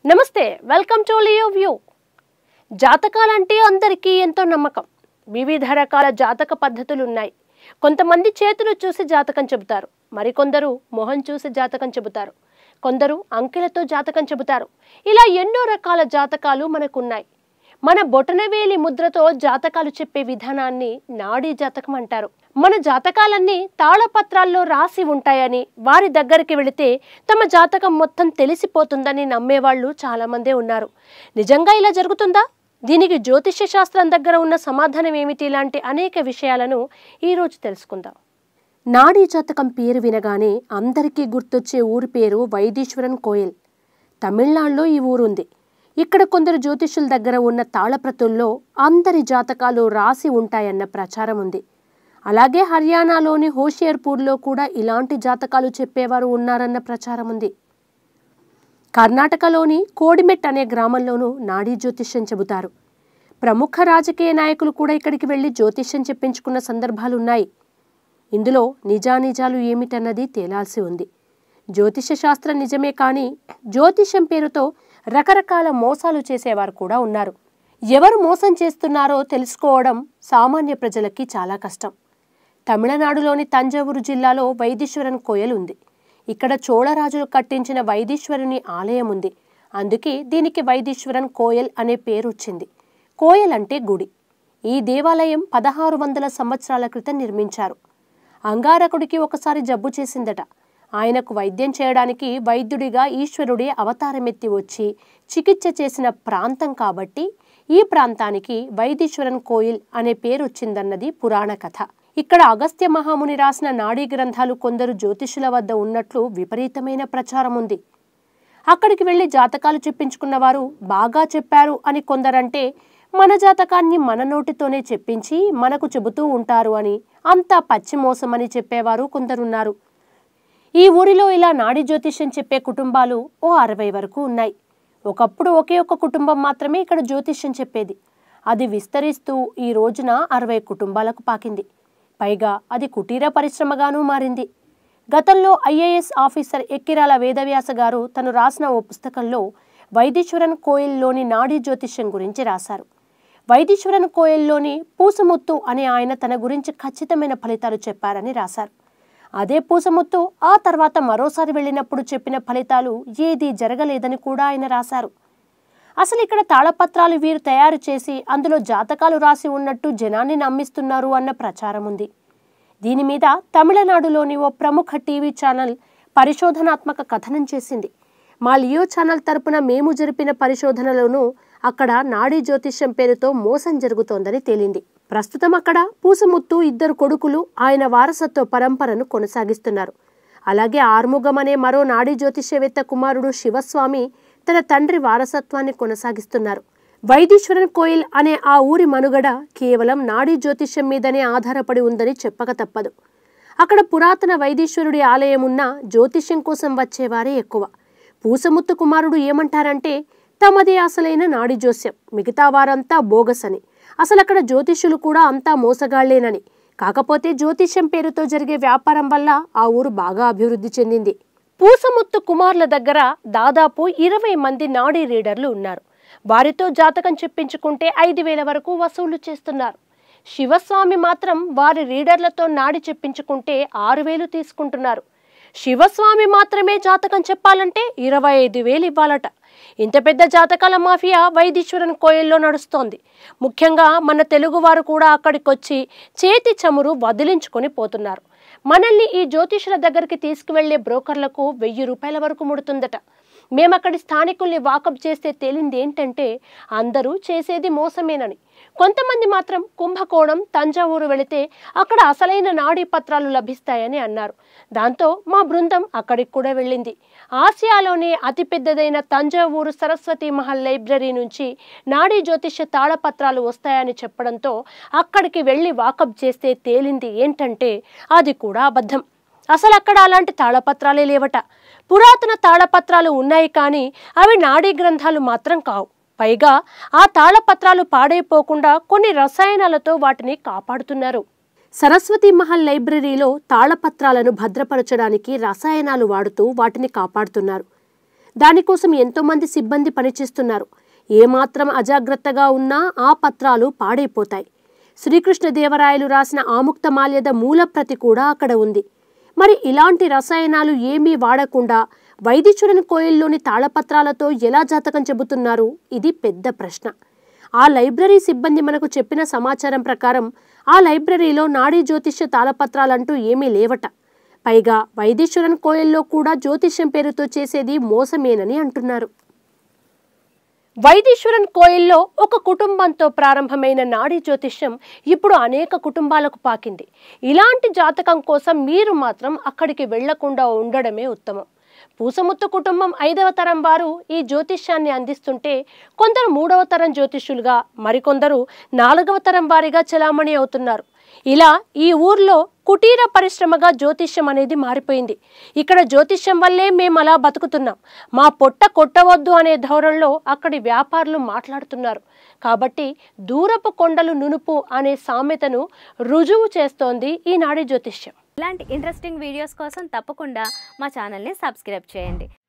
నమస్తే welcome to Leo view జాతకాలంటే అందరికీ ఎంతో నమ్మకం వివిధ రకాల జాతక పద్ధతులు ఉన్నాయి కొంతమంది చేతులు చూసి జాతకం చెబుతారు మరికొందరు మొహం చూసి జాతకం చెబుతారు కొందరు అంకెలతో జాతకం చెబుతారు ఇలా ఎన్నో రకాల జాతకాలు మనకున్నాయి మన బొటనవేలి ముద్రతో జాతకాలు చెప్పే విధానాన్ని నాడీ జాతకం అంటారు మన జాతకాలన్నీ తాళపత్రాల్లో రాసి ఉంటాయని వారి దగ్గరికి వెళితే తమ జాతకం మొత్తం తెలిసిపోతుందని నమ్మేవాళ్ళు చాలామందే ఉన్నారు నిజంగా ఇలా జరుగుతుందా దీనికి జ్యోతిష్య శాస్త్రం దగ్గర ఉన్న సమాధానం ఏమిటి ఇలాంటి అనేక విషయాలను ఈరోజు తెలుసుకుందాం నాడీ జాతకం పేరు వినగానే అందరికీ గుర్తొచ్చే ఊరి పేరు వైదీశ్వరన్ కోయల్ తమిళనాడులో ఈ ఊరుంది ఇక్కడ కొందరు జ్యోతిష్యుల దగ్గర ఉన్న తాళప్రతుల్లో అందరి జాతకాలు రాసి ఉంటాయన్న ప్రచారం ఉంది అలాగే హర్యానాలోని హోషియర్పూర్లో కూడా ఇలాంటి జాతకాలు చెప్పేవారు ఉన్నారన్న ప్రచారం ఉంది కర్ణాటకలోని కోడిమెట్ అనే గ్రామంలోనూ నాడీ జ్యోతిష్యం చెబుతారు ప్రముఖ రాజకీయ నాయకులు కూడా ఇక్కడికి వెళ్లి జ్యోతిష్యం చెప్పించుకున్న సందర్భాలున్నాయి ఇందులో నిజానిజాలు ఏమిటన్నది తేలాల్సి ఉంది జ్యోతిష శాస్త్రం నిజమే కానీ జ్యోతిషం పేరుతో రకరకాల మోసాలు చేసేవారు కూడా ఉన్నారు ఎవరు మోసం చేస్తున్నారో తెలుసుకోవడం సామాన్య ప్రజలకి చాలా కష్టం తమిళనాడులోని తంజావూరు జిల్లాలో వైదీశ్వరన్ కోయల్ ఉంది ఇక్కడ చోళరాజులు కట్టించిన వైదీశ్వరుని ఆలయం ఉంది అందుకే దీనికి వైదీశ్వరన్ కోయల్ అనే పేరు వచ్చింది కోయల్ అంటే గుడి ఈ దేవాలయం పదహారు వందల సంవత్సరాల క్రితం నిర్మించారు అంగారకుడికి ఒకసారి జబ్బు చేసిందట ఆయనకు వైద్యం చేయడానికి వైద్యుడిగా ఈశ్వరుడే అవతారమెత్తి వచ్చి చికిత్స చేసిన ప్రాంతం కాబట్టి ఈ ప్రాంతానికి వైదీశ్వరన్ కోయిల్ అనే పేరు వచ్చిందన్నది పురాణ కథ ఇక్కడ అగస్త్య మహాముని రాసిన నాడీ గ్రంథాలు కొందరు జ్యోతిషుల వద్ద ఉన్నట్లు విపరీతమైన ప్రచారం ఉంది అక్కడికి వెళ్లి జాతకాలు చెప్పించుకున్న వారు బాగా చెప్పారు అని కొందరంటే మన జాతకాన్ని మన నోటితోనే చెప్పించి మనకు చెబుతూ ఉంటారు అని అంతా పచ్చి మోసమని చెప్పేవారు కొందరున్నారు ఈ ఊరిలో ఇలా నాడి జ్యోతిష్యం చెప్పే కుటుంబాలు ఓ అరవై వరకు ఉన్నాయి ఒకప్పుడు ఒకే ఒక్క కుటుంబం మాత్రమే ఇక్కడ జ్యోతిష్యం చెప్పేది అది విస్తరిస్తూ ఈ రోజున అరవై కుటుంబాలకు పాకింది పైగా అది కుటీర పరిశ్రమగానూ మారింది గతంలో ఐఏఎస్ ఆఫీసర్ ఎక్కిరాల వేదవ్యాస గారు తను రాసిన ఓ పుస్తకంలో వైదీశ్వరన్ కోయిల్లోని నాడీ జ్యోతిష్యం గురించి రాశారు వైదీశ్వరన్ కోయిల్లోని పూసముత్తు అనే ఆయన తన గురించి ఖచ్చితమైన ఫలితాలు చెప్పారని రాశారు అదే పూసముత్తు ఆ తర్వాత మరోసారి వెళ్ళినప్పుడు చెప్పిన ఫలితాలు ఏదీ జరగలేదని కూడా ఆయన రాశారు అసలు ఇక్కడ తాళపత్రాలు వీరు తయారు చేసి అందులో జాతకాలు రాసి ఉన్నట్టు జనాన్ని నమ్మిస్తున్నారు అన్న ప్రచారం ఉంది దీని మీద తమిళనాడులోని ఓ ప్రముఖ టీవీ ఛానల్ పరిశోధనాత్మక కథనం చేసింది మా లియో ఛానల్ తరపున మేము జరిపిన పరిశోధనలోనూ అక్కడ నాడీ జ్యోతిష్యం పేరుతో మోసం జరుగుతోందని తేలింది ప్రస్తుతం అక్కడ పూసముత్తు ఇద్దరు కొడుకులు ఆయన వారసత్వ పరంపరను కొనసాగిస్తున్నారు అలాగే ఆర్ముగం అనే మరో నాడీ జ్యోతిష్యవేత్త కుమారుడు శివస్వామి తన తండ్రి వారసత్వాన్ని కొనసాగిస్తున్నారు వైదీశ్వరన్ కోయిల్ అనే ఆ ఊరి మనుగడ కేవలం నాడీ జ్యోతిష్యం మీదనే ఆధారపడి ఉందని చెప్పక తప్పదు అక్కడ పురాతన వైదీశ్వరుడి ఆలయం ఉన్నా జ్యోతిష్యం కోసం వచ్చేవారే ఎక్కువ పూసముత్తు కుమారుడు ఏమంటారంటే తమదే అసలైన నాడి జోస్యం మిగతా వారంతా బోగస్ అని అసలు అక్కడ జ్యోతిష్యులు కూడా అంతా మోసగాళ్లేనని కాకపోతే జ్యోతిష్యం పేరుతో జరిగే వ్యాపారం వల్ల ఆ ఊరు బాగా అభివృద్ధి చెందింది పూసముత్తు కుమార్ల దగ్గర దాదాపు ఇరవై మంది నాడీ రీడర్లు ఉన్నారు వారితో జాతకం చెప్పించుకుంటే ఐదు వేల వరకు వసూలు చేస్తున్నారు శివస్వామి మాత్రం వారి రీడర్లతో నాడి చెప్పించుకుంటే ఆరు వేలు తీసుకుంటున్నారు శివస్వామి మాత్రమే జాతకం చెప్పాలంటే ఇరవై ఐదు వేలు ఇవ్వాలట ఇంత పెద్ద జాతకాల మాఫియా వైదీశ్వరన్ కోయిల్లో నడుస్తోంది ముఖ్యంగా మన తెలుగువారు కూడా అక్కడికొచ్చి చేతి చమురు వదిలించుకొని పోతున్నారు మనల్ని ఈ జ్యోతిషుల దగ్గరికి తీసుకువెళ్లే బ్రోకర్లకు వెయ్యి రూపాయల వరకు ముడుతుందట మేము అక్కడి స్థానికుల్ని వాకప్ చేస్తే తేలింది ఏంటంటే అందరూ చేసేది మోసమేనని కొంతమంది మాత్రం కుంభకోణం తంజావూరు వెళితే అక్కడ అసలైన నాడీ పత్రాలు లభిస్తాయని అన్నారు దాంతో మా బృందం అక్కడికి కూడా వెళ్ళింది ఆసియాలోనే అతిపెద్దదైన తంజావూరు సరస్వతి మహల్ లైబ్రరీ నుంచి నాడీ జ్యోతిష్య తాళపత్రాలు వస్తాయని చెప్పడంతో అక్కడికి వెళ్ళి వాకప్ చేస్తే తేలింది ఏంటంటే అది కూడా అబద్ధం అసలు అక్కడ అలాంటి తాళపత్రాలే లేవట పురాతన తాళపత్రాలు ఉన్నాయి కానీ అవి నాడీ గ్రంథాలు మాత్రం కావు పైగా ఆ తాళపత్రాలు పాడైపోకుండా కొన్ని రసాయనాలతో వాటిని కాపాడుతున్నారు సరస్వతి మహల్ లైబ్రరీలో తాళపత్రాలను భద్రపరచడానికి రసాయనాలు వాడుతూ వాటిని కాపాడుతున్నారు దానికోసం ఎంతోమంది సిబ్బంది పనిచేస్తున్నారు ఏమాత్రం అజాగ్రత్తగా ఉన్నా ఆ పత్రాలు పాడైపోతాయి శ్రీకృష్ణదేవరాయలు రాసిన ఆముక్తమాల్యద మూలప్రతి కూడా అక్కడ ఉంది మరి ఇలాంటి రసాయనాలు ఏమీ వాడకుండా వైదిచురన్ కోయిల్లోని తాళపత్రాలతో ఎలా జాతకం చెబుతున్నారు ఇది పెద్ద ప్రశ్న ఆ లైబ్రరీ సిబ్బంది మనకు చెప్పిన సమాచారం ప్రకారం ఆ లైబ్రరీలో నాడీ జ్యోతిష్య తాళపత్రాలంటూ ఏమీ లేవట పైగా వైదీశ్వరన్ కోయిల్లో కూడా జ్యోతిష్యం పేరుతో చేసేది మోసమేనని అంటున్నారు వైదీశ్వరన్ కోయిల్లో ఒక కుటుంబంతో ప్రారంభమైన నాడీ జ్యోతిష్యం ఇప్పుడు అనేక కుటుంబాలకు పాకింది ఇలాంటి జాతకం కోసం మీరు మాత్రం అక్కడికి వెళ్లకుండా ఉండడమే ఉత్తమం పూసముత్తు కుటుంబం ఐదవ తరం వారు ఈ జ్యోతిష్యాన్ని అందిస్తుంటే కొందరు మూడవ తరం జ్యోతిష్యులుగా మరికొందరు నాలుగవ తరం వారిగా చలామణి అవుతున్నారు ఇలా ఈ ఊర్లో కుటీర పరిశ్రమగా జ్యోతిష్యం అనేది మారిపోయింది ఇక్కడ జ్యోతిష్యం వల్లే మేము అలా బతుకుతున్నాం మా పొట్ట కొట్టవద్దు అనే ధోరణిలో అక్కడి వ్యాపారులు మాట్లాడుతున్నారు కాబట్టి దూరపు కొండలు నునుపు అనే సామెతను రుజువు చేస్తోంది ఈ నాడి జ్యోతిష్యం ఇలాంటి ఇంట్రెస్టింగ్ వీడియోస్ కోసం తప్పకుండా మా ఛానల్ని సబ్స్క్రైబ్ చేయండి